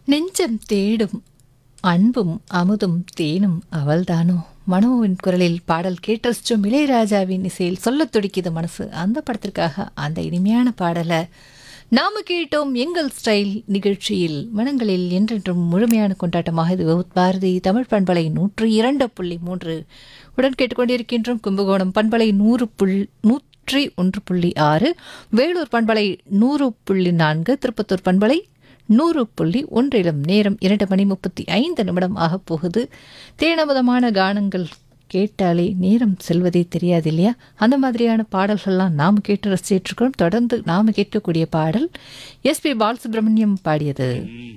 நெஞ்சம் தேடும் அன்பும் அமுதும் தேனும் அவள்தானோ மனோவின் குரலில் பாடல் கேட்டச்சும் இளையராஜாவின் இசையில் சொல்லத் துடிக்குது மனசு அந்த படத்திற்காக அந்த இனிமையான பாடலை நாம கேட்டோம் எங்கள் ஸ்டைல் நிகழ்ச்சியில் மனங்களில் என்றென்றும் முழுமையான கொண்டாட்டமாக இது பாரதி தமிழ் பண்பலை நூற்று இரண்டு புள்ளி மூன்று உடன் கேட்டுக்கொண்டிருக்கின்றோம் கும்பகோணம் பண்பலை நூறு புள் நூற்றி ஒன்று புள்ளி ஆறு வேலூர் பண்பலை நூறு புள்ளி நான்கு திருப்பத்தூர் பண்பலை நூறு புள்ளி ஒன்றிலும் நேரம் இரண்டு மணி முப்பத்தி ஐந்து நிமிடம் ஆகப் போகுது தேனமுதமான கானங்கள் கேட்டாலே நேரம் செல்வதே தெரியாது இல்லையா அந்த மாதிரியான பாடல்கள்லாம் நாம் கேட்டு ரசிச்சிட்டு இருக்கிறோம் தொடர்ந்து நாம் கேட்கக்கூடிய பாடல் எஸ்பி பாலசுப்ரமணியம் பாடியது